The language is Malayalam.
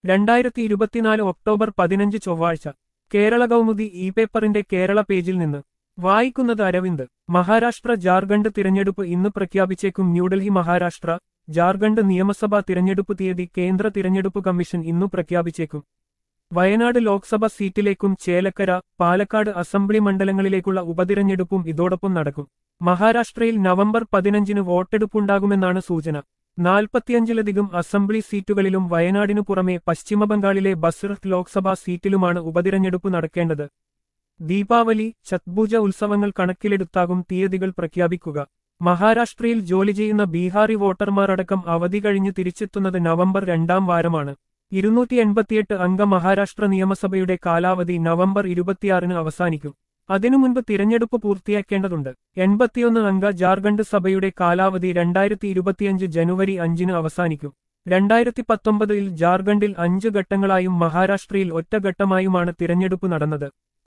രണ്ടായിരത്തി ഇരുപത്തിനാല് ഒക്ടോബർ പതിനഞ്ച് ചൊവ്വാഴ്ച കേരള കൗമുദി ഇ പേപ്പറിന്റെ കേരള പേജിൽ നിന്ന് വായിക്കുന്നത് അരവിന്ദ് മഹാരാഷ്ട്ര ജാർഖണ്ഡ് തിരഞ്ഞെടുപ്പ് ഇന്ന് പ്രഖ്യാപിച്ചേക്കും ന്യൂഡൽഹി മഹാരാഷ്ട്ര ജാർഖണ്ഡ് നിയമസഭാ തിരഞ്ഞെടുപ്പ് തീയതി കേന്ദ്ര തിരഞ്ഞെടുപ്പ് കമ്മീഷൻ ഇന്നു പ്രഖ്യാപിച്ചേക്കും വയനാട് ലോക്സഭ സീറ്റിലേക്കും ചേലക്കര പാലക്കാട് അസംബ്ലി മണ്ഡലങ്ങളിലേക്കുള്ള ഉപതിരഞ്ഞെടുപ്പും ഇതോടൊപ്പം നടക്കും മഹാരാഷ്ട്രയിൽ നവംബർ പതിനഞ്ചിന് വോട്ടെടുപ്പുണ്ടാകുമെന്നാണ് സൂചന നാൽപ്പത്തിയഞ്ചിലധികം അസംബ്ലി സീറ്റുകളിലും വയനാടിനു പുറമെ പശ്ചിമബംഗാളിലെ ബസ്റത്ത് ലോക്സഭാ സീറ്റിലുമാണ് ഉപതിരഞ്ഞെടുപ്പ് നടക്കേണ്ടത് ദീപാവലി ഛത്പൂജ ഉത്സവങ്ങൾ കണക്കിലെടുത്താകും തീയതികൾ പ്രഖ്യാപിക്കുക മഹാരാഷ്ട്രയിൽ ജോലി ചെയ്യുന്ന ബീഹാറി വോട്ടർമാരടക്കം അവധി കഴിഞ്ഞ് തിരിച്ചെത്തുന്നത് നവംബർ രണ്ടാം വാരമാണ് ഇരുന്നൂറ്റി എൺപത്തിയെട്ട് അംഗ മഹാരാഷ്ട്ര നിയമസഭയുടെ കാലാവധി നവംബർ ഇരുപത്തിയാറിന് അവസാനിക്കും അതിനു മുൻപ് തിരഞ്ഞെടുപ്പ് പൂർത്തിയാക്കേണ്ടതുണ്ട് എൺപത്തിയൊന്ന് അംഗ ജാർഖണ്ഡ് സഭയുടെ കാലാവധി രണ്ടായിരത്തി ഇരുപത്തിയഞ്ച് ജനുവരി അഞ്ചിന് അവസാനിക്കും രണ്ടായിരത്തി പത്തൊമ്പതിൽ ജാർഖണ്ഡിൽ അഞ്ച് ഘട്ടങ്ങളായും മഹാരാഷ്ട്രയിൽ ഒറ്റ ഘട്ടമായുമാണ് തിരഞ്ഞെടുപ്പ് നടന്നത്